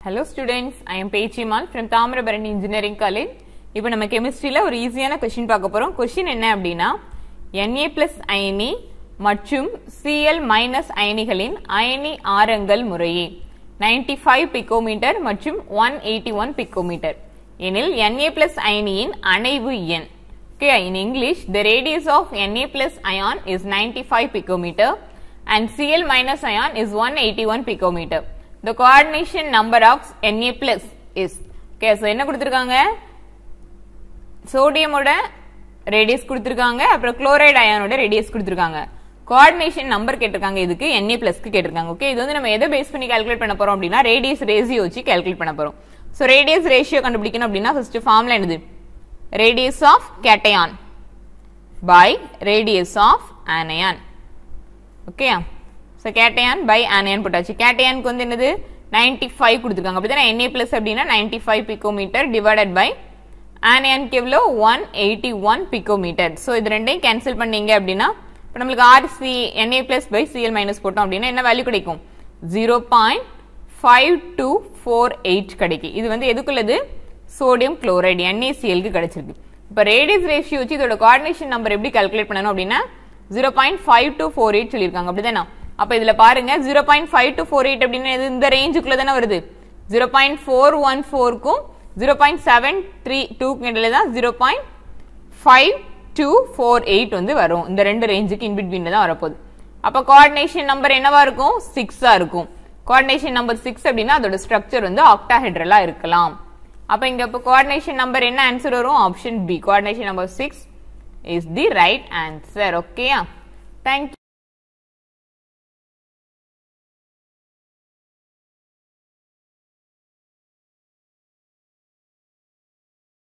Hello students I am Pechimal from Thamirabarani engineering college இப்போ நம்ம கெமிஸ்ட்ரியில் ஒரு ஈஸியான கொஷின் பார்க்க போகிறோம் கொஷின் என்ன அப்படின்னா Na பிளஸ் அயனி மற்றும் Cl மைனஸ் அயனிகளின் அயனி ஆரங்கள் முறையே 95 ஃபைவ் பிக்கோமீட்டர் மற்றும் ஒன் எயிட்டி ஒன் பிக்கோமீட்டர் எனில் Na பிளஸ் அயனியின் அணைவு எண் Okay, in English, the radius of Na plus ion is 95 picometer and Cl minus ion is 181 picometer. The coordination number of Na plus is okay, so என்ன கொடுத்திருக்காங்க சோடியமோட radius கொடுத்திருக்காங்க அப்புறம் chloride அயானோட radius கொடுத்திருக்காங்க coordination number கேட்டிருக்காங்க இதுக்கு Na பிளஸ்க்கு கேட்டிருக்காங்க okay இது வந்து நம்ம எதை பேஸ் பண்ணி கால்குலேட் பண்ண போறோம் அப்படின்னா ரேடியஸ் ரேஷியோ வச்சு கால்குலேட் பண்ண போறோம் ஸோ ரேடியஸ் ரேஷியோ கண்டுபிடிக்கணும் அப்படின்னா ஃபர்ஸ்ட் ஃபார்ம்ல என்னது radius of cation by radius of anion okay so cation by anion போட்டாச்சு கேட்டையானுக்கு வந்து என்னது 95 ஃபைவ் கொடுத்துருக்காங்க அப்படி தானே என்ஏ பிளஸ் அப்படின்னா ninety five picometre divided by ஆனியானுக்கு எவ்வளோ one eighty one picometre so இது ரெண்டையும் கேன்சல் பண்ணீங்க அப்படின்னா இப்போ நம்மளுக்கு RC NA plus by CL minus போட்டோம் அப்படின்னா என்ன வேல்யூ கிடைக்கும் zero point five two four eight கிடைக்கும் இது வந்து எதுக்குள்ளது சோடியம் குளோரைடு NaCl-க்கு கிடைச்சிருக்கு இப்போ ரேடியஸ் ரேஷியோ வச்சு இதோட கோஆர்டினேஷன் நம்பர் எப்படி கால்குலேட் பண்ணணும் அப்படின்னா zero point five two four eight சொல்லியிருக்காங்க அப்படிதானே அப்போ இதுல பாருங்க zero point five two four eight அப்படின்னு இது இந்த ரேஞ்சுக்குள்ள தானே வருது ஜீரோ பாயிண்ட் ஃபோர் ஒன் ஃபோருக்கும் ஜீரோ பாயிண்ட் செவன் த்ரீ டூக்கு இடையில தான் zero point five two four eight வந்து வரும் இந்த ரெண்டு ரேஞ்சுக்கு இன்பிட்வீன்ல தான் வரப்போகுது அப்போ கோஆர்டினேஷன் நம்பர் என்னவா இருக்கும் சிக்ஸா இருக்கும் கோஆர்டினேஷன் நம்பர் சிக்ஸ் அப்படின்னா அதோட ஸ்ட்ரக்சர் வந்து ஆக்டாஹெட்ரலா இருக்கலாம் அப்ப இங்க இப்போ கோஆர்டினேஷன் நம்பர் என்ன ஆன்சர் வரும் option B coordination number six is the right answer ஓகேயா தேங்க்யூ